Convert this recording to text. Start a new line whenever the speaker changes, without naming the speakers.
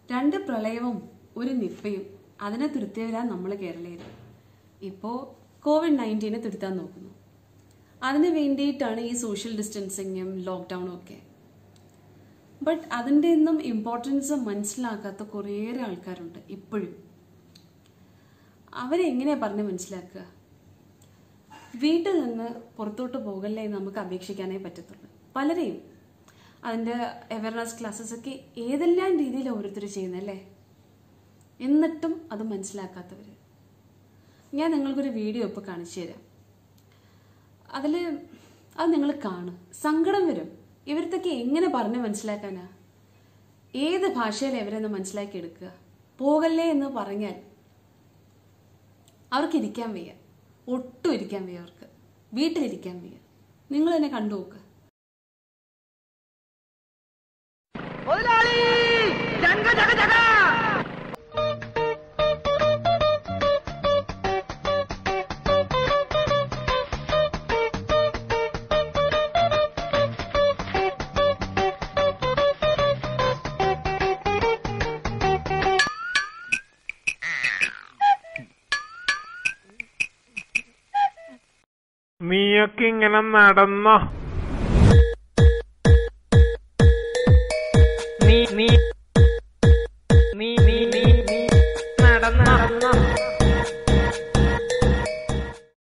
രണ്ട് പ്രളയവും ഒരു നിപ്പയും അതിനെ തുരുത്തിയവരാ നമ്മൾ കേരളീയർ ഇപ്പോൾ കോവിഡ് നയൻറ്റീനെ തുരുത്താൻ നോക്കുന്നു അതിന് വേണ്ടിയിട്ടാണ് ഈ സോഷ്യൽ ഡിസ്റ്റൻസിങ്ങും ലോക്ക്ഡൗണും ഒക്കെ ബട്ട് അതിൻ്റെ ഒന്നും ഇമ്പോർട്ടൻസ് മനസ്സിലാക്കാത്ത കുറേയേറെ ആൾക്കാരുണ്ട് ഇപ്പോഴും അവരെങ്ങനെയാ പറഞ്ഞ് മനസ്സിലാക്കുക വീട്ടിൽ നിന്ന് പുറത്തോട്ട് പോകല്ലേ എന്ന് നമുക്ക് അപേക്ഷിക്കാനേ പറ്റത്തുള്ളൂ പലരെയും അതിൻ്റെ അവയർനെസ് ക്ലാസ്സസ് ഒക്കെ ഏതെല്ലാം രീതിയിൽ ഓരോരുത്തർ ചെയ്യുന്നല്ലേ എന്നിട്ടും അത് മനസ്സിലാക്കാത്തവർ ഞാൻ നിങ്ങൾക്കൊരു വീഡിയോ ഇപ്പോൾ കാണിച്ചു തരാം അതിൽ അത് നിങ്ങൾ കാണും സങ്കടം വരും ഇവരത്തൊക്കെ എങ്ങനെ പറഞ്ഞ് മനസ്സിലാക്കാനാ ഏത് ഭാഷയിലാണ് ഇവരെന്ന് മനസ്സിലാക്കി എടുക്കുക പോകല്ലേ എന്ന് പറഞ്ഞാൽ അവർക്ക് ഇരിക്കാൻ വയ്യ ഒട്ടും ഇരിക്കാൻ വയ്യ അവർക്ക് വീട്ടിലിരിക്കാൻ വയ്യ നിങ്ങൾ തന്നെ കണ്ടു നോക്ക്
മുതലാളി ജംഗ ജഗ ജഗ
നീയൊക്കെ ഇങ്ങനെ നടന്നോ നീ നീ